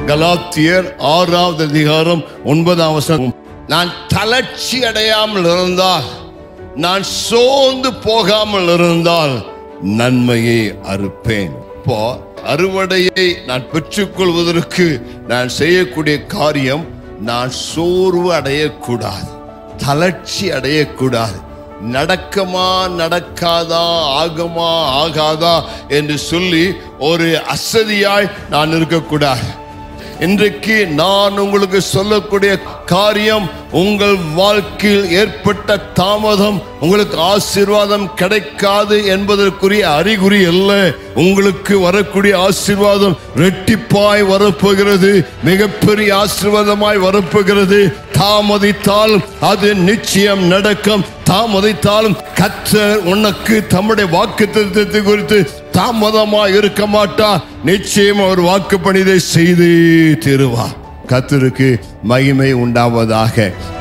கலாத்தியர் ஆறாவது அதிகாரம் ஒன்பதாம் வசனம் நான் தளர்ச்சி அடையாமல் இருந்தால் நான் சோர்ந்து போகாமல் இருந்தால் நன்மையை அறுப்பேன் இப்போ அறுவடையை நான் பெற்றுக்கொள்வதற்கு நான் செய்யக்கூடிய காரியம் நான் சோர்வு அடையக்கூடாது தளர்ச்சி அடையக்கூடாது நடக்குமா நடக்காதா ஆகுமா ஆகாதா என்று சொல்லி ஒரு அசதியாய் நான் இருக்கக்கூடாது இன்றைக்கு நான் உங்களுக்கு சொல்லக்கூடிய காரியம் உங்கள் வாழ்க்கையில் ஏற்பட்ட தாமதம் உங்களுக்கு ஆசீர்வாதம் கிடைக்காது என்பதற்குரிய அறிகுறி அல்ல உங்களுக்கு வரக்கூடிய ஆசீர்வாதம் ரெட்டிப்பாய் வரப்போகிறது மிகப்பெரிய ஆசீர்வாதமாய் வரப்போகிறது தாமதித்தால் அது நிச்சயம் நடக்கும் தாமதித்தாலும் கத்தர் உனக்கு தம்முடைய வாக்கு குறித்து தாமதமா இருக்க மாட்டா நிச்சயம் அவர் வாக்கு பணிதை செய்து தருவா கத்தருக்கு மகிமை உண்டாவதாக